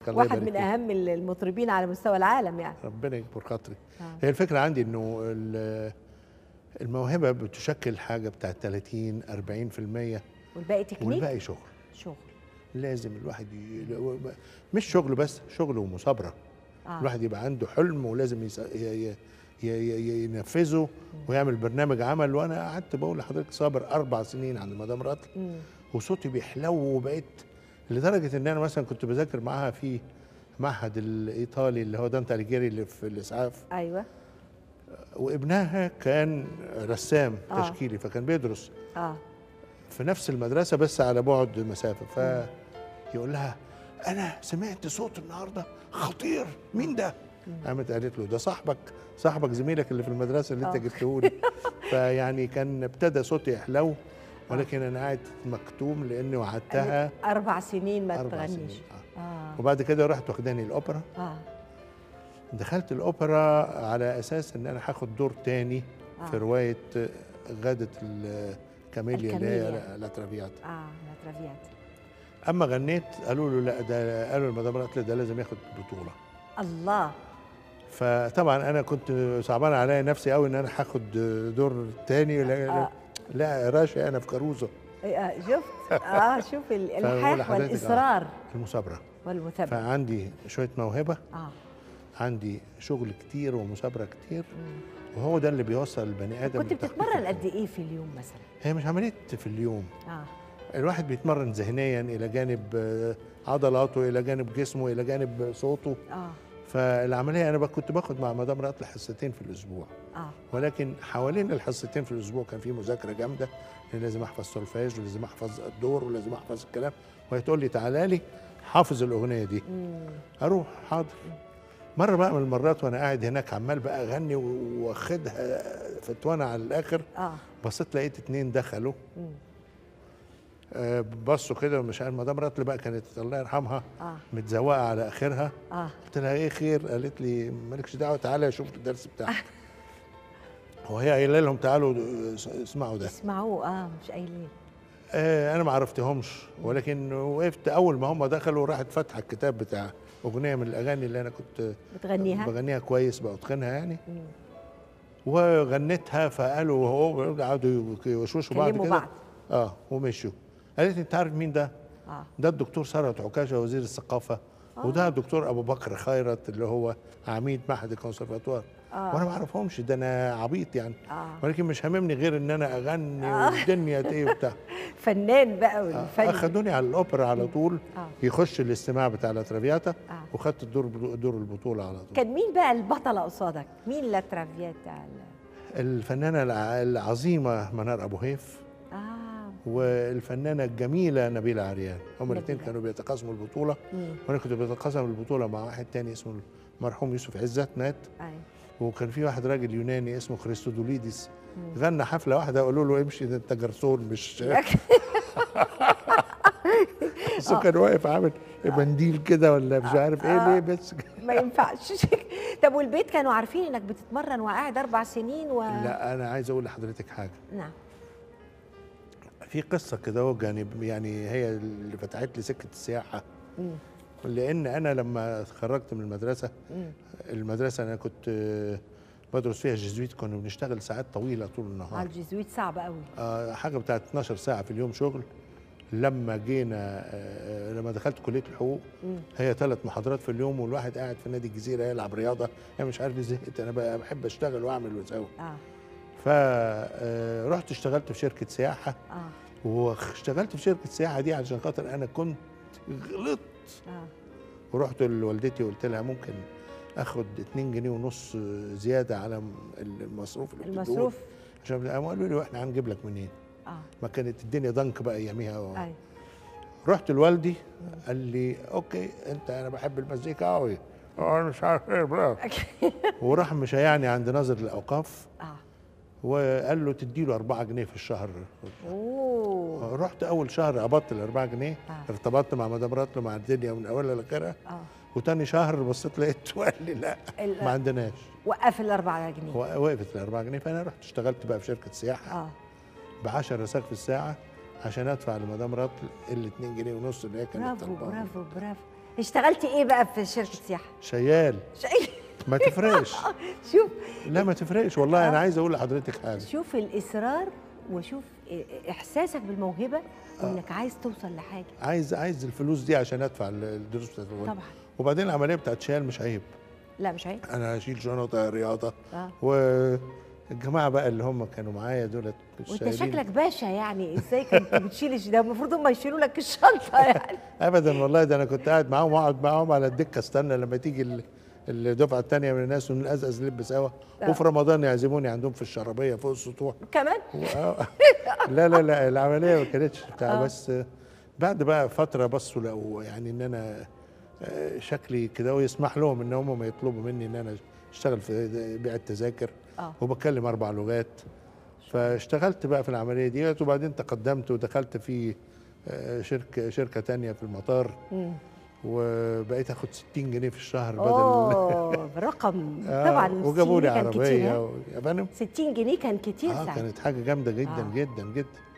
الله واحد يبارك من فيك. اهم المطربين على مستوى العالم يعني ربنا يكبر خاطري آه. هي الفكره عندي انه ال- الموهبه بتشكل حاجه بتاعت 30 40% والباقي تكنيك والباقي شغل شغل لازم الواحد ي... مش شغل بس شغل ومثابره آه. الواحد يبقى عنده حلم ولازم يس... ي... ي... ي... ي... ينفذه ويعمل برنامج عمل وانا قعدت بقول لحضرتك صابر اربع سنين عند مدام راتل مم. وصوتي بيحلو وبقيت لدرجه ان انا مثلا كنت بذاكر معاها في معهد الايطالي اللي هو دانتا اليجيري اللي في الاسعاف ايوه وابنها كان رسام آه. تشكيلي فكان بيدرس اه في نفس المدرسه بس على بعد مسافه فيقول لها انا سمعت صوت النهارده خطير مين ده؟ قامت قالت له ده صاحبك صاحبك زميلك اللي في المدرسه اللي انت آه. جبته لي فيعني كان ابتدى صوتي يحلو ولكن انا قاعد مكتوم لاني وعدتها اربع سنين ما اربع تغنيش سنين آه. اه وبعد كده رحت واخداني الاوبرا اه دخلت الاوبرا على اساس ان انا هاخد دور تاني آه. في روايه غاده الكاميليا اللي هي الكاميليا. لا ترافيات اه لا ترافيات اما غنيت قالوا له لا ده قالوا لمدام راتل ده لازم ياخد بطوله الله فطبعا انا كنت صعبان عليا نفسي قوي ان انا هاخد دور تاني لا, آه. لا راشي انا في كاروزو إيه، آه، شفت اه شوف ال- فبقول الالحاح لحضرتك، آه. والاصرار المثابره والمثابره فعندي شويه موهبه اه عندي شغل كتير ومثابره كتير مم. وهو ده اللي بيوصل البني ادم كنت لتحقيق بتتمرن الحلم. قد ايه في اليوم مثلا هي مش عمليه في اليوم اه الواحد بيتمرن ذهنيا الى جانب آه، عضلاته الى جانب جسمه الى جانب صوته اه فالعمليه انا بقى كنت باخد مع مدام راتل حصتين في الاسبوع اه ولكن حوالين الحصتين في الاسبوع كان في مذاكره جامده لأن لازم احفظ سولفاج ولازم احفظ الدور ولازم احفظ الكلام وهي تقول لي تعالى لي حافظ الاغنيه دي مم. اروح حاضر مره بقى من المرات وانا قاعد هناك عمال بقى اغني واخدها فتوانه على الاخر اه بصيت لقيت اتنين دخلوا مم. آه، بصوا كده مش عارف مدام راتل بقى كانت الله يرحمها اه متزوقه على اخرها اه قلت لها ايه خير قالت لي مالكش دعوه تعالى شوف الدرس بتاعك وهي قايله لهم تعالوا آه، اسمعوا ده اسمعوه اه مش قايلين آه انا ما عرفتهمش ولكن وقفت اول ما هم دخلوا راحت فاتحه الكتاب بتاع اغنيه من الاغاني اللي انا كنت بتغنيها بغنيها كويس بتقنها يعني مم. وغنيتها فقالوا هو قعدوا يوشوشوا بعض كلموا كده بعض. اه ومشوا قالت لي انت عارف مين ده؟ اه ده الدكتور ثروت عكاشه وزير الثقافه وده الدكتور ابو بكر خيرت اللي هو عميد معهد الكونسرفاتوار آه. وانا ما اعرفهمش ده انا عبيط يعني اه ولكن مش هاممني غير ان انا اغني والدنيا ايه وبتاع فنان بقى والفن اخدوني على الاوبرا على طول آه. يخش الاستماع بتاع لا ترافياتا آه. وخدت الدور دور البطوله على طول كان مين بقى البطله قصادك مين لا ترافياتا ال- الفنانه الع- العظيمه منار ابو هيف اه والفنانه الجميله نبيله عريان هم الاثنين نبيلة. كانوا بيتقاسموا البطوله مم. وانا كنت بتقاسم البطوله مع واحد تاني اسمه المرحوم يوسف عزت مات ايوه وكان في واحد راجل يوناني اسمه خريستودوليدس غنى حفله واحده قالوا له امشي ده انت جرسون مش بس هو كان واقف عامل منديل كده ولا مش عارف ايه ليه بس ما ينفعش طب والبيت كانوا عارفين انك بتتمرن وقاعد اربع سنين و لا انا عايز اقول لحضرتك حاجه نعم في قصه كده هو يعني يعني هي اللي فتحت لي سكه السياحه مم. لان انا لما اتخرجت من المدرسه مم. المدرسه انا كنت آه، بدرس فيها جزويت كنا بنشتغل ساعات طويله طول على النهار الجزويت صعب قوي آه، حاجه بتاعت 12 ساعه في اليوم شغل لما جينا آه، لما دخلت كليه الحقوق مم. هي ثلاث محاضرات في اليوم والواحد قاعد في نادي الجزيره يلعب رياضه انا مش عارف ليه زهقت انا بقى بحب اشتغل واعمل واسوي اه فرحت اشتغلت في شركه سياحه اه واشتغلت في شركه السياحه دي عشان خاطر انا كنت غلطت اه ورحت لوالدتي وقلت لها ممكن اخد 2 جنيه ونص زياده على المصروف اللي بتديهولي. المصروف عشان قاموا قالوا لي واحنا هنجيب لك منين اه ما كانت الدنيا ضنك بقى اياميها و... ايوه رحت لوالدي قال لي اوكي انت انا بحب المزيكا قوي انا مش عارف ايه بقى وراح مشيعني عند ناظر الاوقاف اه وقال له تدي له 4 جنيه في الشهر اوه رحت اول شهر قبضت ال 4 جنيه آه. ارتبطت مع مدام راتل مع الدنيا من اولها لاخرها اه وتاني شهر بصيت لقيت وقال لي لا ال- ما عندناش وقف الأربعة جنيه و- وقفت ال 4 جنيه فانا رحت اشتغلت بقى في شركه سياحه اه ب 10 رساك في الساعه عشان ادفع لمدام راتل ال 2 جنيه ونص اللي هي كانت برافو طالباها. برافو برافو اشتغلتي ايه بقى في شركه سياحه شيال شيء ما تفرقش شوف لا ما تفرقش والله انا عايز اقول لحضرتك حاجه شوف الاصرار وشوف احساسك بالموهبه وانك عايز توصل لحاجه عايز عايز الفلوس دي عشان ادفع الدروس بتاعت الغنى طبعا وبعدين العمليه بتاعت شيال مش عيب لا مش عيب انا هشيل شنط رياضه اه والجماعه بقى اللي هم كانوا معايا دولت وانت شايلين- شكلك باشا يعني ازاي كنت بتشيل الش- ده المفروض هم يشيلوا لك الشنطه يعني ابدا والله ده انا كنت قاعد معاهم واقعد معاهم على الدكه استنى لما تيجي ال- الدفعه الثانيه من الناس ونقزقز لب سوا آه. وفي رمضان يعزموني عندهم في الشرابيه فوق السطوح كمان و- آه. لا لا لا العمليه ما كانتش بتاع آه. بس بعد بقى فتره بصوا لقوا يعني ان انا آه، شكلي كده ويسمح لهم ان هم ما يطلبوا مني ان انا اشتغل في بيع التذاكر اه وبتكلم اربع لغات فاشتغلت بقى في العمليه ديت وبعدين تقدمت ودخلت في آه، شركه شركه تانية في المطار مم. وبقيت اخد 60 جنيه في الشهر بدل اوه رقم آه، طبعا وجابوا لي 60 كان كتير، عربيه ها؟ و- يا فندم 60 جنيه كان كتير اه ساعتها كانت حاجه جامده جدا آه. جدا جدا